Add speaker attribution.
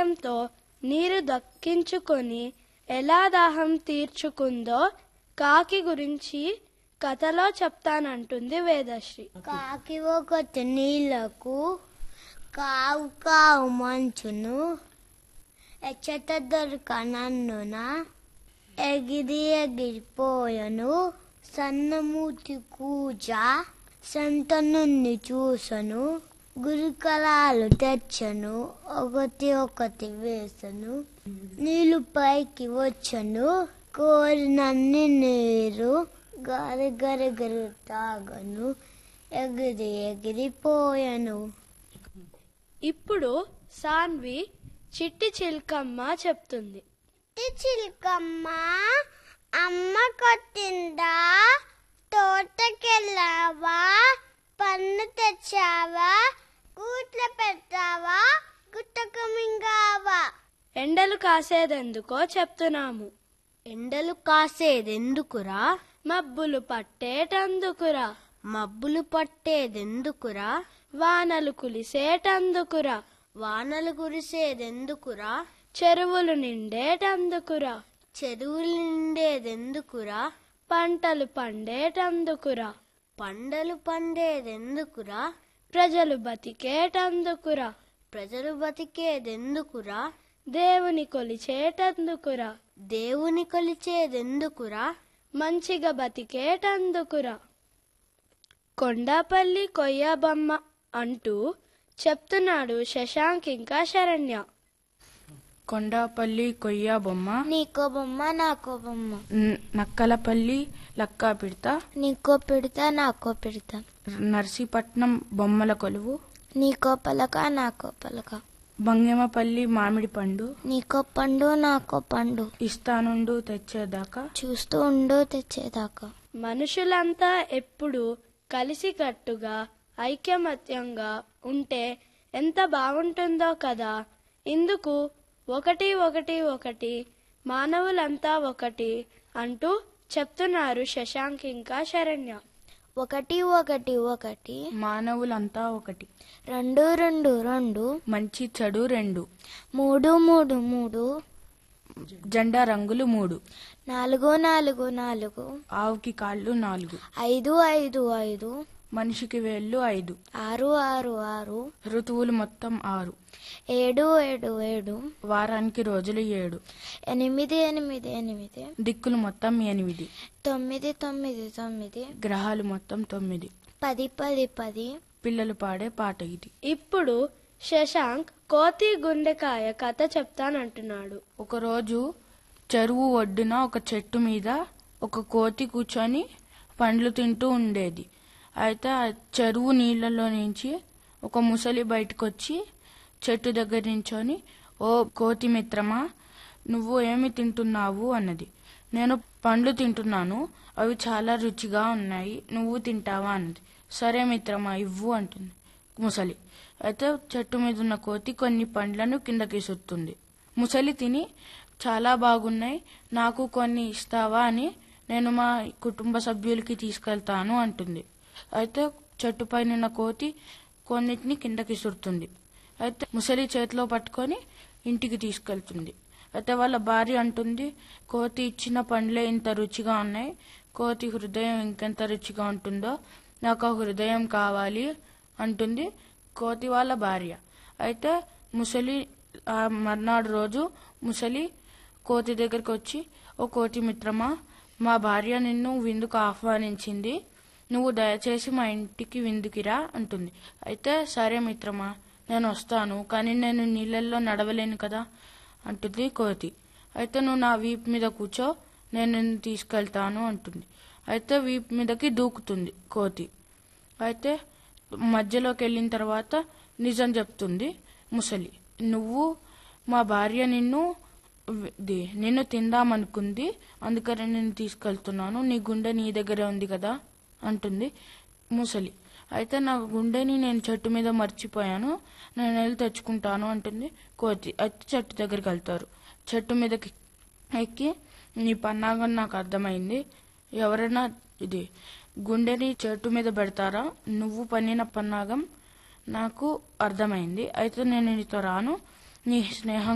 Speaker 1: కష్టంతో నీరు దక్కించుకొని ఎలా దాహం తీర్చుకుందో కాకి గురించి కథలో చెప్తానంటుంది వేదశ్రీ
Speaker 2: కాకి ఒకటి నీళ్లకు కావు కావు మంచును ఎచ్చట దొరక నన్నున ఎగిరి ఎగిరిపోయను సన్నమూతి కూజ సంత నుండి చూసను గురికలాలు తెచ్చను ఒకటి ఒకటి వేసను నీళ్లు పైకి వచ్చను కోరినన్ని నీరు గరి గరి గరి తాగను ఎగిరి ఎగిరిపోయను
Speaker 1: ఇప్పుడు సాన్వి చిట్టి చిల్కమ్మ చెప్తుంది
Speaker 2: చిలుకమ్మ అమ్మ కొట్టిందా తోటకెళ్ళావా పన్ను తెచ్చావా కూట్ల పెట్టావా గుట్టకు మింగావా
Speaker 1: ఎండలు కాసేదెందుకో చెప్తున్నాము
Speaker 2: ఎండలు కాసేదెందుకురా
Speaker 1: మబ్బులు పట్టేటందుకురా
Speaker 2: మబ్బులు పట్టేదెందుకురా
Speaker 1: వానలు కులిసేటందుకురా
Speaker 2: వానలు కురిసేదెందుకురా
Speaker 1: చెరువులు నిండేటందుకురా
Speaker 2: చెరువులు నిండేదెందుకురా
Speaker 1: పంటలు పండేటందుకురా
Speaker 2: పంటలు పండేదెందుకురా
Speaker 1: ప్రజలు బతికేటందుకురా
Speaker 2: ప్రజలు బతికేదెందుకురా
Speaker 1: దేవుని కొలిచేటందుకురా
Speaker 2: దేవుని కొలిచేదెందుకురా
Speaker 1: మంచిగా బతికేటందుకురా కొండాపల్లి కొయ్యబమ్మ అంటూ చెప్తున్నాడు శశాంక్ ఇంకా శరణ్య
Speaker 3: కొండాపల్లి కొయ్య బొమ్మ
Speaker 2: నీకో బొమ్మ నాకో బొమ్మ
Speaker 3: న- నక్కలపల్లి లక్కా పిడత
Speaker 2: నీకో పెడతా నాకో పెడతా
Speaker 3: నర్సీపట్నం బొమ్మల కొలువు
Speaker 2: నీకో పలక నాకో పలక
Speaker 3: బంగెమపల్లి మామిడి పండు
Speaker 2: నీకో పండు నాకో పండు
Speaker 3: ఇస్తానుండు తెచ్చేదాకా
Speaker 2: చూస్తూ ఉండు తెచ్చేదాకా
Speaker 1: మనుషులంతా ఎప్పుడు కలిసికట్టుగా ఐకమత్యంగా ఉంటే ఎంత బాగుంటుందో కదా ఇందుకు ఒకటి ఒకటి ఒకటి మానవులంతా ఒకటి అంటూ చెప్తున్నారు శశాంక్ ఇంకా శరణ్య
Speaker 2: ఒకటి ఒకటి ఒకటి
Speaker 3: మానవులంతా ఒకటి
Speaker 2: రెండు రెండు రెండు
Speaker 3: మంచి చెడు రెండు
Speaker 2: మూడు మూడు మూడు
Speaker 3: జెండా రంగులు మూడు
Speaker 2: నాలుగు నాలుగు నాలుగు
Speaker 3: ఆవుకి కాళ్ళు నాలుగు
Speaker 2: ఐదు ఐదు ఐదు
Speaker 3: మనిషికి వేళ్ళు ఐదు
Speaker 2: ఆరు ఆరు ఆరు
Speaker 3: ఋతువులు మొత్తం ఆరు
Speaker 2: ఏడు ఏడు ఏడు
Speaker 3: వారానికి రోజులు ఏడు
Speaker 2: ఎనిమిది ఎనిమిది ఎనిమిది
Speaker 3: దిక్కులు మొత్తం ఎనిమిది
Speaker 2: తొమ్మిది తొమ్మిది తొమ్మిది
Speaker 3: గ్రహాలు మొత్తం తొమ్మిది
Speaker 2: పది పది పది
Speaker 3: పిల్లలు పాడే పాట ఇది
Speaker 1: ఇప్పుడు శశాంక్ కోతి గుండెకాయ కథ చెప్తానంటున్నాడు
Speaker 3: ఒకరోజు చెరువు ఒడ్డున ఒక చెట్టు మీద ఒక కోతి కూర్చొని పండ్లు తింటూ ఉండేది అయితే ఆ చెరువు నీళ్ళలో నుంచి ఒక ముసలి బయటకు వచ్చి చెట్టు దగ్గర నించొని ఓ కోతి మిత్రమా నువ్వు ఏమి తింటున్నావు అన్నది నేను పండ్లు తింటున్నాను అవి చాలా రుచిగా ఉన్నాయి నువ్వు తింటావా అన్నది సరే మిత్రమా ఇవ్వు అంటుంది ముసలి అయితే చెట్టు మీద ఉన్న కోతి కొన్ని పండ్లను కిందకి సుత్తుంది ముసలి తిని చాలా బాగున్నాయి నాకు కొన్ని ఇస్తావా అని నేను మా కుటుంబ సభ్యులకి తీసుకెళ్తాను అంటుంది అయితే చెట్టు పైన ఉన్న కోతి కొన్నిటిని కిందకి సుడుతుంది అయితే ముసలి చేతిలో పట్టుకొని ఇంటికి తీసుకెళ్తుంది అయితే వాళ్ళ భార్య అంటుంది కోతి ఇచ్చిన పండ్లే ఇంత రుచిగా ఉన్నాయి కోతి హృదయం ఇంకెంత రుచిగా ఉంటుందో నాకు ఆ హృదయం కావాలి అంటుంది కోతి వాళ్ళ భార్య అయితే ముసలి ఆ మర్నాడు రోజు ముసలి కోతి దగ్గరికి వచ్చి ఓ కోతి మిత్రమా మా భార్య నిన్ను విందుకు ఆహ్వానించింది నువ్వు దయచేసి మా ఇంటికి విందుకిరా అంటుంది అయితే సరే మిత్రమా నేను వస్తాను కానీ నేను నీళ్ళల్లో నడవలేను కదా అంటుంది కోతి అయితే నువ్వు నా వీపు మీద కూర్చో నేను నిన్ను తీసుకెళ్తాను అంటుంది అయితే వీపు మీదకి దూకుతుంది కోతి అయితే మధ్యలోకి వెళ్ళిన తర్వాత నిజం చెప్తుంది ముసలి నువ్వు మా భార్య నిన్ను వి- ది నిన్ను తిందామనుకుంది అందుకని నేను తీసుకెళ్తున్నాను నీ గుండె నీ దగ్గరే ఉంది కదా అంటుంది ముసలి అయితే నా గుండెని నేను చెట్టు మీద మర్చిపోయాను నేను వెళ్ళి తెచ్చుకుంటాను అంటుంది కోతి అయితే చెట్టు దగ్గరికి వెళ్తారు చెట్టు మీదకి ఎక్కి నీ పన్నాగం నాకు అర్థమైంది ఎవరైనా ఇది గుండెని చెట్టు మీద పెడతారా నువ్వు పన్నిన పన్నాగం నాకు అర్థమైంది అయితే నేను నీతో రాను నీ స్నేహం